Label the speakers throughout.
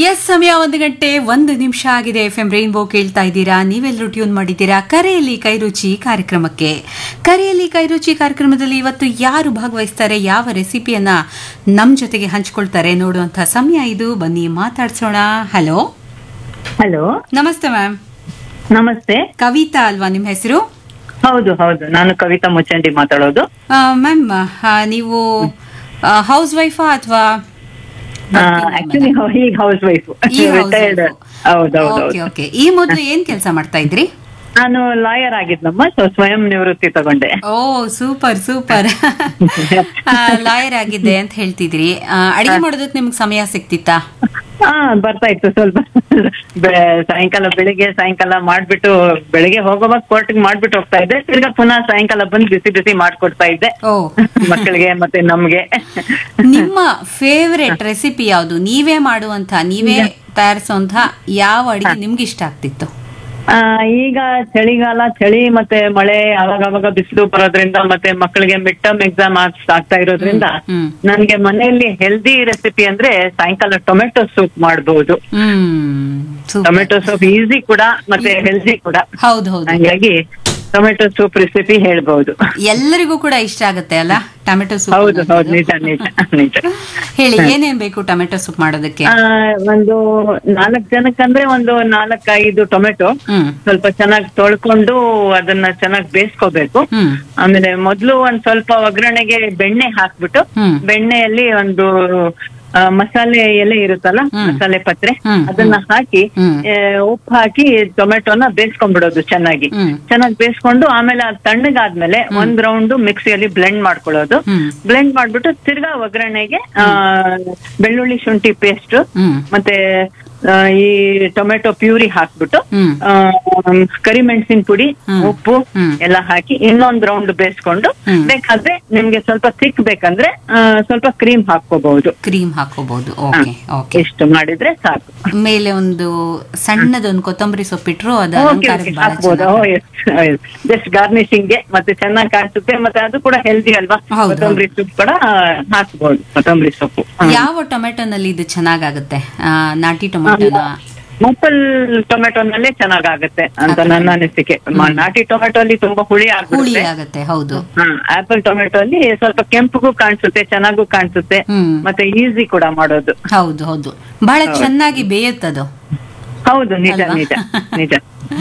Speaker 1: S ಸಮಯ ಒಂದು ಗಂಟೆ ಒಂದು ನಿಮಿಷ ಆಗಿದೆ ಎಫ್ ಎಂ ರೈನ್ಬೋ ಕೇಳ್ತಾ ಇದ್ದೀರಾ ನೀವೆಲ್ಲರೂ ಟ್ಯೂನ್ ಮಾಡಿದ್ದೀರಾ ಕರೆಯಲ್ಲಿ ಕೈರುಚಿ ಕಾರ್ಯಕ್ರಮಕ್ಕೆ ಕರೆಯಲ್ಲಿ ಕೈರುಚಿ ಕಾರ್ಯಕ್ರಮದಲ್ಲಿ ಇವತ್ತು ಯಾರು ಭಾಗವಹಿಸ್ತಾರೆ ಯಾವ ರೆಸಿಪಿಯನ್ನ ನಮ್ಮ ಜೊತೆಗೆ ಹಂಚ್ಕೊಳ್ತಾರೆ ನೋಡುವಂತ ಸಮಯ ಇದು ಬನ್ನಿ ಮಾತಾಡ್ಸೋಣ ಹಲೋ
Speaker 2: ಹಲೋ
Speaker 1: ನಮಸ್ತೆ ಮ್ಯಾಮ್
Speaker 2: ನಮಸ್ತೆ
Speaker 1: ಕವಿತಾ ಅಲ್ವಾ ನಿಮ್ಮ ಹೆಸರು
Speaker 2: ಹೌದು ಹೌದು ನಾನು ಕವಿತಾ ಮುಚ್ಚಂಡಿ ಮಾತಾಡೋದು
Speaker 1: ಮ್ಯಾಮ್ ನೀವು ಹೌಸ್ ವೈಫಾ ಅಥವಾ
Speaker 2: ಆಕ್ಚುಲಿ ಈಗ ಹೌಸ್ ವೈಫ್ ರಿಟೈರ್ಡ್ ಹೌದು ಹೌದು
Speaker 1: ಓಕೆ ಓಕೆ ಈ ಮೊದಲು ಏನ್ ಕೆಲಸ ಮಾಡ್ತಾ ಇದ್ರಿ
Speaker 2: ನಾನು ಲಾಯರ್ ಆಗಿದ್ನಮ್ಮ ಸೊ ಸ್ವಯಂ ನಿವೃತ್ತಿ ತಗೊಂಡೆ
Speaker 1: ಓ ಸೂಪರ್ ಸೂಪರ್ ಲಾಯರ್ ಆಗಿದ್ದೆ ಅಂತ ಹೇಳ್ತಿದ್ರಿ ಆ, ಅಡಿಗೆ ಮಾಡೋದಕ್ಕೆ ನಿಮ್ಗೆ ಸಮಯ ಸಿಕ್ತಿತ್ತಾ
Speaker 2: ಹಾ ಬರ್ತಾ ಇತ್ತು ಸ್ವಲ್ಪ ಬೆ- ಸಾಯಂಕಾಲ ಬೆಳಿಗ್ಗೆ ಸಾಯಂಕಾಲ ಮಾಡ್ಬಿಟ್ಟು ಬೆಳಿಗ್ಗೆ ಹೋಗುವಾಗ ಕೋರ್ಟ್ಗೆ ಮಾಡ್ಬಿಟ್ಟು ಹೋಗ್ತಾ ಇದ್ದೆ ತಿರ್ಗಾ ಪುನಃ ಸಾಯಂಕಾಲ ಬಂದು ಬಿಸಿ ಬಿಸಿ ಮಾಡ್ಕೊಡ್ತಾ ಇದ್ದೆ
Speaker 1: ಓ
Speaker 2: ಮಕ್ಕಳಿಗೆ ಮತ್ತೆ ನಮ್ಗೆ
Speaker 1: ನಿಮ್ಮ ಫೇವರೆಟ್ ರೆಸಿಪಿ ಯಾವುದು ನೀವೇ ಮಾಡುವಂತ ನೀವೇ ತಯಾರಿಸುವಂತ ಯಾವ ಅಡಿಗೆ ನಿಮ್ಗೆ ಇಷ್ಟ ಆಗ್ತಿತ್ತು
Speaker 2: ಆ, ಈಗ ಚಳಿಗಾಲ ಚಳಿ ಮತ್ತೆ ಮಳೆ ಅವಾಗ ಅವಾಗ ಬಿಸಿಲು ಬರೋದ್ರಿಂದ ಮತ್ತೆ ಮಕ್ಕಳಿಗೆ ಮಿಡ್ ಟರ್ಮ್ ಎಕ್ಸಾಮ್ ಆಗ್ತಾ ಇರೋದ್ರಿಂದ
Speaker 1: ಹ್ಮ್
Speaker 2: ನನ್ಗೆ ಮನೆಯಲ್ಲಿ ಹೆಲ್ದಿ ರೆಸಿಪಿ ಅಂದ್ರೆ ಸಾಯಂಕಾಲ ಟೊಮೆಟೊ ಸೂಪ್ ಮಾಡಬಹುದು
Speaker 1: hmm super
Speaker 2: tomato soup easy ಕೂಡ ಮತ್ತೆ ಹೆಲ್ದಿ ಕೂಡ
Speaker 1: ಹೌದು ಹೌದು
Speaker 2: ಹಂಗಾಗಿ ಟೊಮೆಟೊ ಸೂಪ್ ರೆಸಿಪಿ ಹೇಳ್ಬಹುದು
Speaker 1: ಎಲ್ಲರಿಗೂ ಕೂಡ ಇಷ್ಟ ಆಗುತ್ತೆ ಅಲ್ಲ ಟೊಮೆಟೊ ಸೂಪ್
Speaker 2: ಹೌದು ಹೌದು ನಿಜ ನಿಜ ನಿಜ
Speaker 1: ಹೇಳಿ ಏನೇನ್ ಬೇಕು ಟೊಮೆಟೊ ಸೂಪ್ ಮಾಡೋದಕ್ಕೆ
Speaker 2: ಆ, ಒಂದು ನಾಲ್ಕ್ ಜನಕ್ಕಂದ್ರೆ ಒಂದು ನಾಲ್ಕೈದು ಟೊಮೆಟೊ
Speaker 1: ಹ್ಮ್
Speaker 2: ಸ್ವಲ್ಪ ಚೆನ್ನಾಗಿ ತೊಳ್ಕೊಂಡು ಅದನ್ನ ಚೆನ್ನಾಗಿ ಬೇಯಿಸ್ಕೋಬೇಕು
Speaker 1: ಹ್ಮ್
Speaker 2: ಆಮೇಲೆ ಮೊದ್ಲು ಒಂದ್ ಸ್ವಲ್ಪ ಒಗ್ಗರಣೆಗೆ ಬೆಣ್ಣೆ ಹಾಕ್ಬಿಟ್ಟು
Speaker 1: ಹ್ಮ್.
Speaker 2: ಬೆಣ್ಣೆಯಲ್ಲಿ ಒಂದು ಆ, ಮಸಾಲೆ ಎಲೆ ಇರುತ್ತಲ್ಲ
Speaker 1: ಹ್ಮ್.
Speaker 2: ಮಸಾಲೆ ಪತ್ರೆ
Speaker 1: ಹ್ಮ್,
Speaker 2: ಅದನ್ನ ಹಾಕಿ
Speaker 1: ಹ್ಮ್.
Speaker 2: ಆ, ಉಪ್ಪು ಹಾಕಿ ಟೊಮೆಟೊನ ಬೇಯಿಸ್ಕೊಂಡ್ಬಿಡೋದು ಚೆನ್ನಾಗಿ
Speaker 1: ಹ್ಮ್.
Speaker 2: ಚೆನ್ನಾಗಿ ಬೇಯಿಸ್ಕೊಂಡು ಆಮೇಲೆ ಅದು ತಣ್ಣಗಾದ್ಮೇಲೆ ಒಂದ್ ರೌಂಡ್ ಮಿಕ್ಸಿಯಲ್ಲಿ ಬ್ಲೆಂಡ್ ಮಾಡ್ಕೊಳ್ಳೋದು
Speaker 1: ಹ್ಮ್
Speaker 2: ಬ್ಲೆಂಡ್ ಮಾಡ್ಬಿಟ್ಟು ತಿರ್ಗಾ ಒಗ್ಗರಣೆಗೆ ಆ, ಬೆಳ್ಳುಳ್ಳಿ ಶುಂಠಿ ಪೇಸ್ಟ್
Speaker 1: ಹ್ಮ್
Speaker 2: ಮತ್ತೆ ಆ, ಈ ಟೊಮೆಟೊ ಪ್ಯೂರಿ ಹಾಕ್ಬಿಟ್ಟು
Speaker 1: ಹ್ಮ್
Speaker 2: ಆ, ಕರಿಮೆಣಸಿನ ಪುಡಿ
Speaker 1: ಹ್ಮ್.
Speaker 2: ಉಪ್ಪು
Speaker 1: ಹ್ಮ್.
Speaker 2: ಎಲ್ಲ ಹಾಕಿ ಇನ್ನೊಂದ್ ರೌಂಡ್ ಬೇಯಿಸ್ಕೊಂಡು
Speaker 1: ಹ್ಮ್.
Speaker 2: ಬೇಕಾದ್ರೆ ನಿಮ್ಗೆ ಸ್ವಲ್ಪ ಸಿಕ್ ಬೇಕಂದ್ರೆ ಆ, ಸ್ವಲ್ಪ ಕ್ರೀಮ್ ಹಾಕೋಬಹುದು
Speaker 1: ಕ್ರೀಮ್ ಹಾಕೋಬಹುದು ಓಕೆ ಓಕೆ
Speaker 2: ಇಷ್ಟು ಮಾಡಿದ್ರೆ ಸಾಕು
Speaker 1: ಮೇಲೆ ಒಂದು ಸಣ್ಣದೊಂದು ಕೊತ್ತಂಬರಿ ಸೊಪ್ಪಿಟ್ರು ಅದು
Speaker 2: ಓಕೆ
Speaker 1: ಅಲಂಕಾರಕ್ಕೆ ಬಹಳ
Speaker 2: ಹಾಕ್ಬೋದು ಜಸ್ಟ್ ಗಾರ್ನಿಶಿಂಗ್ ಗೆ ಮತ್ತೆ ಚೆನ್ನಾಗಿ ಕಾಣಿಸುತ್ತೆ ಮತ್ತೆ ಅದು ಕೂಡ ಹೆಲ್ದಿ ಅಲ್ವಾ
Speaker 1: ಹೌದು,
Speaker 2: ಕೊತ್ತಂಬರಿ ಸೊಪ್ಪು ಕೂಡ ಹಾಕ್ಬೋದು ಕೊತ್ತಂಬರಿ ಸೊಪ್ಪು ಹ.
Speaker 1: ಯಾವ ಟೊಮೆಟೊನಲ್ಲಿ ಇದು ಚೆನ್ನಾಗಾಗುತ್ತೆ ಆ, ನಾಟಿ ಟೊಮೆಟೊನ
Speaker 2: ಮಪ್ಪಲ್ ಟೊಮೆಟೊನಲ್ಲೇ ಚೆನ್ನಾಗಾಗುತ್ತೆ ಅಂತ ನನ್ನ ಅನಿಸಿಕೆ ಮ- ನಾಟಿ ಟೊಮೆಟೊ ಅಲ್ಲಿ ತುಂಬಾ ಹುಳಿ
Speaker 1: ಹುಳಿ
Speaker 2: ಆಗ್ಬಿಡುತ್ತೆ
Speaker 1: ಆಗುತ್ತೆ ಹೌದು
Speaker 2: ಆಪಲ್ ಟೊಮೆಟೊ ಅಲ್ಲಿ ಸ್ವಲ್ಪ ಕೆಂಪಗೂ ಕಾಣಿಸುತ್ತೆ ಚೆನ್ನಾಗೂ ಕಾಣಿಸುತ್ತೆ
Speaker 1: ಹ್ಮ್
Speaker 2: ಮತ್ತೆ ಈಸಿ ಕೂಡ ಮಾಡೋದು
Speaker 1: ಹೌದು ಹೌದು ಬಹಳ ಚೆನ್ನಾಗಿ ಬೇಯುತ್ತದು
Speaker 2: ಹೌದು ನಿಜ
Speaker 1: ಅಲ್ವಾ?
Speaker 2: ನಿಜ ನಿಜ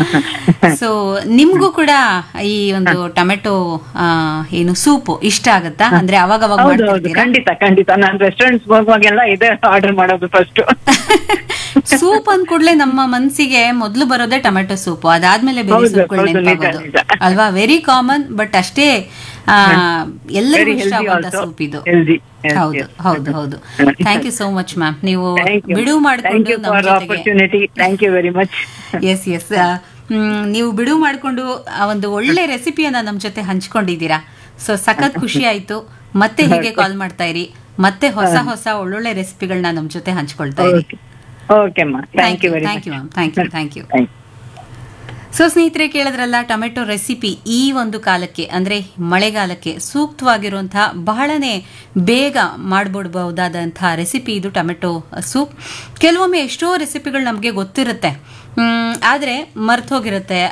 Speaker 1: ಸೊ ನಿಮ್ಗೂ ಕೂಡ ಈ ಒಂದು ಟೊಮೆಟೊ ಆ, ಏನು ಸೂಪು ಇಷ್ಟ ಆಗತ್ತಾ ಅಂದ್ರೆ ಅವಾಗ ಅವಾಗ
Speaker 2: ಹೌದು ಹೌದು
Speaker 1: ಮಾಡ್ತಿರ್ತೀರಾ
Speaker 2: ಖಂಡಿತ ಖಂಡಿತ ನಾನು ರೆಸ್ಟೋರೆಂಟ್ಸ್ ಹೋಗುವಾಗೆಲ್ಲ ಇದೇ ಆರ್ಡರ್ ಮಾಡೋದು ಫಸ್ಟ್
Speaker 1: ಸೂಪ್ ಅಂದ ಕೂಡಲೇ ನಮ್ಮ ಮನ್ಸಿಗೆ ಮೊದ್ಲು ಬರೋದೇ ಟೊಮೆಟೊ ಸೂಪ್ ಅದಾದ್ಮೇಲೆ ಬೇರೆ
Speaker 2: ಹೌದು,
Speaker 1: ಸೂಪ್ಗಳು
Speaker 2: ಹೌದು, ನಿಜ,
Speaker 1: ನೆನಪಾಗೋದು
Speaker 2: ನಿಜ.
Speaker 1: ಅಲ್ವಾ ವೆರಿ ಕಾಮನ್ ಬಟ್ ಅಷ್ಟೇ ಆ, ಎಲ್ಲರಿಗೂ
Speaker 2: ವೆರಿ
Speaker 1: ಇಷ್ಟ
Speaker 2: ಹೆಲ್ದಿ
Speaker 1: ಆಗುವಂತ
Speaker 2: ಆಲ್ಸೋ
Speaker 1: ಸೂಪ್ ಇದು
Speaker 2: ಹೆಲ್ದಿ
Speaker 1: ಹೌದು ಹೌದು ಹೌದು thank you so much ma'am ನೀವು
Speaker 2: ಥ್ಯಾಂಕ್ ಯು
Speaker 1: ಬಿಡುವು
Speaker 2: ಥ್ಯಾಂಕ್
Speaker 1: ಮಾಡಿಕೊಂಡು
Speaker 2: ಯು
Speaker 1: ನಮ್ಮ
Speaker 2: ಫಾರ್
Speaker 1: ಜೊತೆಗೆ
Speaker 2: opportunity thank you very much
Speaker 1: yes yes ನೀವು ಬಿಡುವು ಮಾಡಿಕೊಂಡು ಆ ಒಂದು ಒಳ್ಳೆ ರೆಸಿಪಿಯನ್ನ ನಮ್ಮ ಜೊತೆ ಹಂಚ್ಕೊಂಡಿದ್ದೀರಾ ಸೊ ಸಖತ್ ಖುಷಿ ಆಯ್ತು ಮತ್ತೆ ಹೀಗೆ ಕಾಲ್ ಮಾಡ್ತಾ ಇರಿ ಮತ್ತೆ ಹೊಸ ಹೊಸ ಒಳ್ಳೊಳ್ಳೆ ರೆಸಿಪಿಗಳನ್ನ ನಮ್ಮ ಜೊತೆ ಹಂಚ್ಕೊಳ್ತಾ ಇರಿ
Speaker 2: ಓಕೆ ಓಕೆ ಮಾ thank you very
Speaker 1: thank
Speaker 2: much
Speaker 1: you ma'am thank you thank you
Speaker 2: thank you
Speaker 1: so ಸ್ನೇಹಿತರೆ ಕೇಳಿದ್ರಲ್ಲ ಟೊಮೆಟೊ ರೆಸಿಪಿ ಈ ಒಂದು ಕಾಲಕ್ಕೆ ಅಂದ್ರೆ ಮಳೆಗಾಲಕ್ಕೆ ಸೂಕ್ತವಾಗಿರುವಂತಹ ಬಹಳನೇ ಬೇಗ ಮಾಡ್ಬಿಡ್ಬಹುದಾದಂತಹ ರೆಸಿಪಿ ಇದು ಟೊಮೆಟೊ ಸೂಪ್ ಕೆಲವೊಮ್ಮೆ ಎಷ್ಟೋ ರೆಸಿಪಿಗಳು ನಮಗೆ ಗೊತ್ತಿರುತ್ತೆ ಮ್, ಆದ್ರೆ ಮರ್ತೋಗಿರುತ್ತೆ